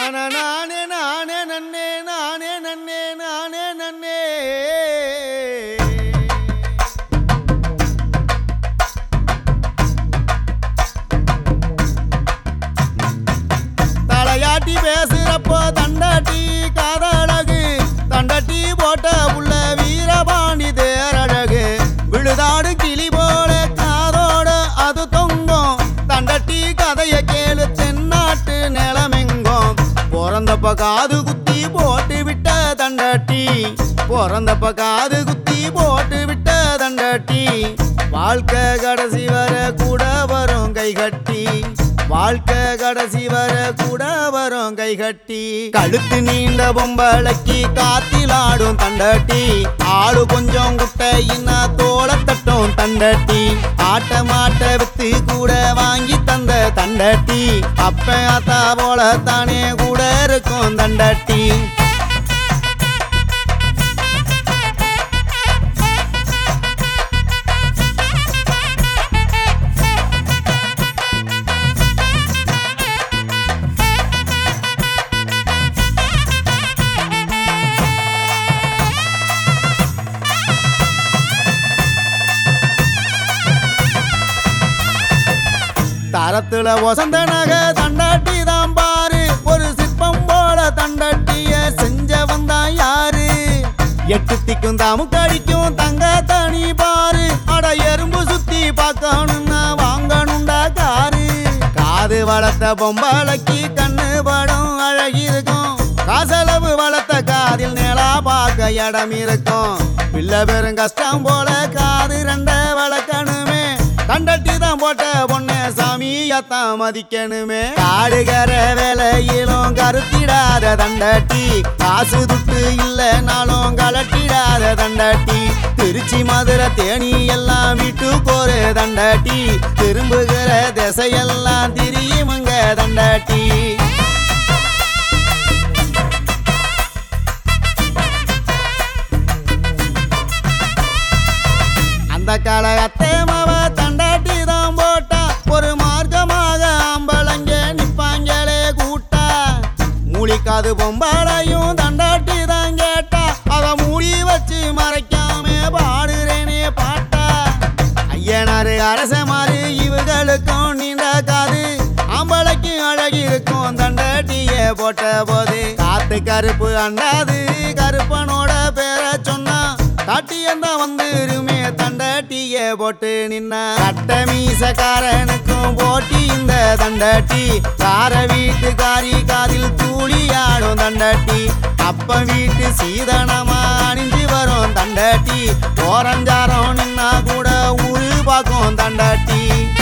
நானே நானே நானே நன்னே நானே நன்னே நானே நன்னே தலையாட்டி பேசுறப்போ தண்டாட்டி காதழகு தண்டாட்டி போட்ட உள்ள வீரபாண்டி தேரழகு விழுதாடு கிளி போல காதோட அது தொங்கும் தண்டாட்டி கதைய கேளு தென்னாட்டு நிலமெங்கும் பிறந்தப்ப காது குத்தி போட்டு விட்ட தண்டாட்டி பிறந்தப்ப காது குத்தி போட்டு விட்ட தண்டாட்டி வாழ்க்கை கடைசி வர கூட வரும் கை கட்டி வாழ்க்கை கடைசி வர கூட வரும் கை கட்டி கழுத்து நீண்ட பொம்பளைக்கு காத்திலாடும் தண்டட்டி ஆடு கொஞ்சம் குட்டையினா தோள தட்டும் தண்டட்டி ஆட்ட மாட்ட வித்து கூட வாங்கி தந்த தண்டட்டி அப்ப ஆத்தா போல தானே கூட இருக்கும் தண்டட்டி தரத்துல வசந்த நக தண்டாட்டி தான் பாரு ஒரு சிற்பம் போல தண்டாட்டிய செஞ்சவன் தான் யாரு எட்டு திக்கும் தாமுக்கடிக்கும் தங்க தனி பாரு அட எறும்பு சுத்தி பார்க்கணும்னா வாங்கணும்டா காரு காது வளர்த்த பொம்பளைக்கு கண்ணு படம் அழகிருக்கும் காசளவு வளர்த்த காதில் நிலா பார்க்க இடம் இருக்கும் பிள்ளை பெரும் கஷ்டம் போல காது ரெண்ட வளர்க்கணுமே கண்டட்டி தான் போட்ட பொண்ணு சாமியத்தான் மதிக்கணுமே காடுகர வேலையிலும் கருத்திடாத தண்டாட்டி காசு துட்டு இல்லைனாலும் கலட்டிடாத தண்டாட்டி திருச்சி மதுரை தேனி எல்லாம் வீட்டுக்கு ஒரு தண்டாட்டி திரும்புகிற திசையெல்லாம் திரியுமுங்க தண்டாட்டி அந்த காலகத்தே மவ தண்டாட்டி தான் போட்டா ஒரு மார்க்கமாக ஆம்பளங்க நிப்பாங்களே கூட்டா மூலிக்காது பொம்பாளையும் தண்டாட்டி தான் கேட்டா அத மூடி வச்சு மறைக்காம பாடுறேனே பாட்டா ஐயனாரு அரச மாதிரி இவங்களுக்கும் நீண்ட காது ஆம்பளைக்கு அழகி இருக்கும் தண்டாட்டிய போட்ட போது காத்து கருப்பு அண்டாது கருப்பனோட பேரை சொன்னா காட்டியந்தான் வந்துருமே தண்டாட்டிய போட்டு நின்னா கட்ட மீசக்காரனுக்கும் போட்டி இந்த தண்டாட்டி கார வீட்டுக்காரி காதில் தூளியாடும் தண்டாட்டி அப்ப வீட்டு சீதனமா அணிஞ்சு வரும் தண்டாட்டி ஓரஞ்சாரம் நின்னா கூட ஊரு பார்க்கும் தண்டாட்டி